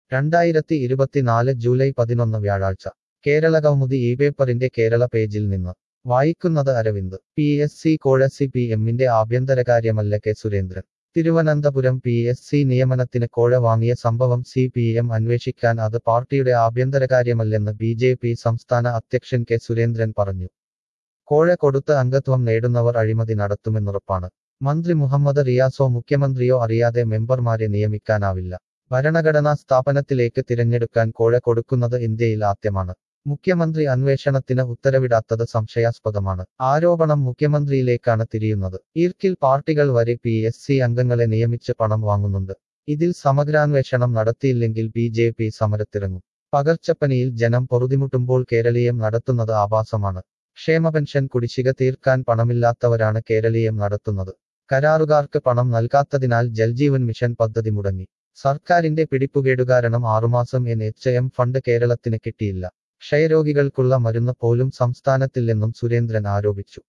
രണ്ടായിരത്തി ഇരുപത്തിനാല് ജൂലൈ പതിനൊന്ന് വ്യാഴാഴ്ച കേരള കൗമുദി ഈ പേപ്പറിന്റെ കേരള പേജിൽ നിന്ന് വായിക്കുന്നത് അരവിന്ദ് പി എസ് സി കോഴ സി പി എമ്മിന്റെ ആഭ്യന്തരകാര്യമല്ല K Surendran Thiruvananthapuram P S C നിയമനത്തിന് കോഴ വാങ്ങിയ സംഭവം സി പി എം അന്വേഷിക്കാൻ അത് പാർട്ടിയുടെ ആഭ്യന്തരകാര്യമല്ലെന്ന് ബി ജെ പി സംസ്ഥാന അധ്യക്ഷൻ കെ സുരേന്ദ്രൻ പറഞ്ഞു കോഴ കൊടുത്ത് അംഗത്വം നേടുന്നവർ അഴിമതി നടത്തുമെന്നുറപ്പാണ് മന്ത്രി മുഹമ്മദ് റിയാസോ മുഖ്യമന്ത്രിയോ അറിയാതെ മെമ്പർമാരെ നിയമിക്കാനാവില്ല ഭരണഘടനാ സ്ഥാപനത്തിലേക്ക് തിരഞ്ഞെടുക്കാൻ കോഴ കൊടുക്കുന്നത് ഇന്ത്യയിൽ ആദ്യമാണ് മുഖ്യമന്ത്രി അന്വേഷണത്തിന് ഉത്തരവിടാത്തത് സംശയാസ്പദമാണ് ആരോപണം മുഖ്യമന്ത്രിയിലേക്കാണ് തിരിയുന്നത് ഈർക്കിൽ പാർട്ടികൾ വരെ പി എസ് സി അംഗങ്ങളെ നിയമിച്ച് പണം വാങ്ങുന്നുണ്ട് ഇതിൽ സമഗ്രാന്വേഷണം നടത്തിയില്ലെങ്കിൽ ബി ജെ പി സമരത്തിറങ്ങും പകർച്ചപ്പനിയിൽ ജനം പൊറുതിമുട്ടുമ്പോൾ കേരളീയം നടത്തുന്നത് ആഭാസമാണ് ക്ഷേമ പെൻഷൻ കുടിശ്ശിക തീർക്കാൻ പണമില്ലാത്തവരാണ് കേരളീയം നടത്തുന്നത് കരാറുകാർക്ക് പണം നൽകാത്തതിനാൽ ജൽജീവൻ മിഷൻ പദ്ധതി മുടങ്ങി സർക്കാരിന്റെ പിടിപ്പുകേടു കാരണം ആറുമാസം എൻ എച്ച് എം ഫണ്ട് കേരളത്തിന് കിട്ടിയില്ല ക്ഷയരോഗികൾക്കുള്ള മരുന്ന് പോലും സംസ്ഥാനത്തില്ലെന്നും സുരേന്ദ്രൻ ആരോപിച്ചു